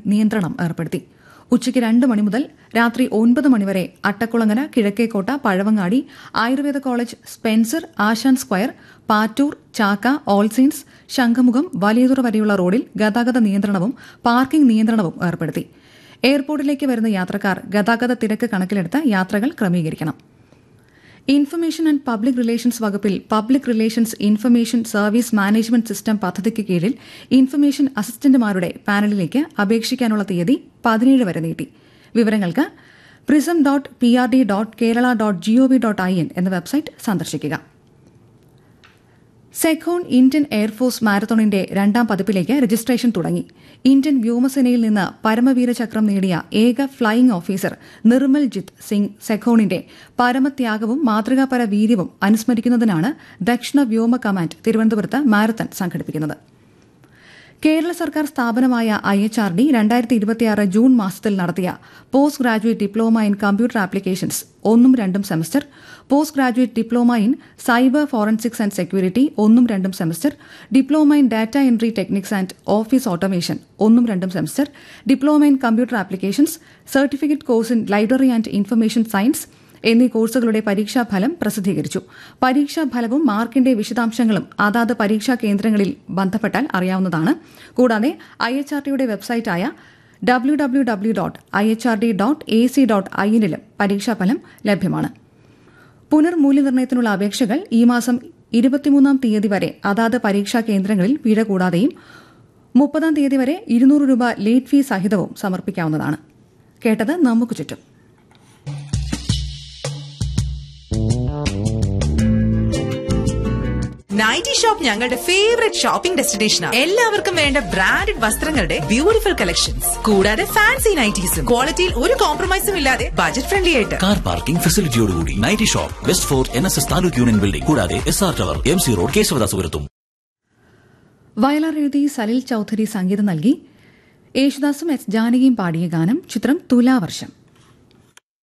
നിയന്ത്രണം ഏർപ്പെടുത്തി ഉച്ചയ്ക്ക് രണ്ട് മണി മുതൽ രാത്രി ഒൻപത് മണിവരെ Attakulangara Kizhakkekotta Pazhavangadi Ayurveda college Spencer Asan square Pattoor Chakka All Saints Shankhumukham Valiyathura വരെയുള്ള റോഡിൽ ഗതാഗത നിയന്ത്രണവും പാർക്കിംഗ് നിയന്ത്രണവും ഏർപ്പെടുത്തി എയർപോർട്ടിലേക്ക് വരുന്ന യാത്രക്കാർ ഗതാഗത തിരക്ക് കണക്കിലെടുത്ത് യാത്രകൾ ക്രമീകരിക്കണം ഇൻഫർമേഷൻ ആൻഡ് പബ്ലിക് റിലേഷൻസ് വകുപ്പിൽ public relations information service management system പദ്ധതിക്ക് കീഴിൽ ഇൻഫർമേഷൻ അസിസ്റ്റന്റുമാരുടെ പാനലിലേക്ക് അപേക്ഷിക്കാനുള്ള തീയതി പതിനേഴ് വരെ നീട്ടി വിവരങ്ങൾക്ക് PRISM dot P R D dot Kerala dot GOV dot I N എന്ന വെബ്സൈറ്റ് സന്ദർശിക്കുക സെഖോൺ ഇന്ത്യൻ എയർഫോഴ്സ് മാരത്തോണിന്റെ രണ്ടാം പതിപ്പിലേക്ക് രജിസ്ട്രേഷൻ തുടങ്ങി ഇന്ത്യൻ വ്യോമസേനയിൽ നിന്ന് പരമവീര ചക്രം നേടിയ ഏക ഫ്ലൈയിംഗ് ഓഫീസർ നിർമ്മൽ ജിത്ത് സിംഗ് സെഖോണിന്റെ പരമത്യാഗവും മാതൃകാപര വീര്യവും അനുസ്മരിക്കുന്നതിനാണ് ദക്ഷിണ വ്യോമ കമാൻഡ് തിരുവനന്തപുരത്ത് മാരത്തൺ സംഘടിപ്പിക്കുന്നത് കേരള സർക്കാർ സ്ഥാപനമായ ഐ എച്ച് ആർ ഡി രണ്ടായിരത്തി ഇരുപത്തിയാറ് ജൂൺ മാസത്തിൽ നടത്തിയ post graduate diploma in computer applications ഒന്നും രണ്ടും semester post graduate diploma in cyber forensics and security ഒന്നും രണ്ടും semester diploma in data entry techniques and office automation ഒന്നും രണ്ടും semester diploma in computer applications certificate course in library and information science എന്നീ കോഴ്സുകളുടെ പരീക്ഷാഫലം പ്രസിദ്ധീകരിച്ചു പരീക്ഷാഫലവും മാർക്കിന്റെ വിശദാംശങ്ങളും അതാത് പരീക്ഷാ കേന്ദ്രങ്ങളിൽ ബന്ധപ്പെട്ടാൽ അറിയാവുന്നതാണ് കൂടാതെ ഐ എച്ച് ആർ ടിയുടെ വെബ്സൈറ്റായ W W W dot I H R D dot A C dot I എന്നിലും പരീക്ഷാഫലം ലഭ്യമാണ് പുനർമൂല്യനിർണ്ണയത്തിനുള്ള അപേക്ഷകൾ ഈ മാസം ഇരുപത്തിമൂന്നാം തീയതി വരെ അതാത് പരീക്ഷാ കേന്ദ്രങ്ങളിൽ പിഴ കൂടാതെയും മുപ്പതാം തീയതി വരെ ഇരുന്നൂറ് രൂപ ലേറ്റ് ഫീസ് സഹിതവും സമർപ്പിക്കാവുന്നതാണ് കേട്ടത് നമുക്ക് ചുറ്റും നൈറ്റി ഷോപ്പ് ഞങ്ങളുടെ ഫേവറേറ്റ് ഷോപ്പിംഗ് ഡെസ്റ്റിനേഷനാണ് എല്ലാവർക്കും വേണ്ട ബ്രാൻഡഡ് വസ്ത്രങ്ങളുടെ ബ്യൂട്ടിഫുൾ കളക്ഷൻസ് കൂടാതെ ഫാൻസി നൈറ്റീസും ക്വാളിറ്റിയിൽ ഒരു കോംപ്രമൈസും ഇല്ലാതെ ബജറ്റ് ഫ്രണ്ട്ലി ആയിട്ട് കാർ പാർക്കിംഗ് ഫെസിലിറ്റിയോടുകൂടി nighty shop west fort N S S taluk union building കൂടാതെ S R tower M C road കേശവദാസുപുരത്തും വയലാർ എഴുതി സലിൽ ചൌധരി സംഗീതം നൽകി യേശുദാസും എസ് ജാനകിയും പാടിയ ഗാനം ചിത്രം തുലാവർഷം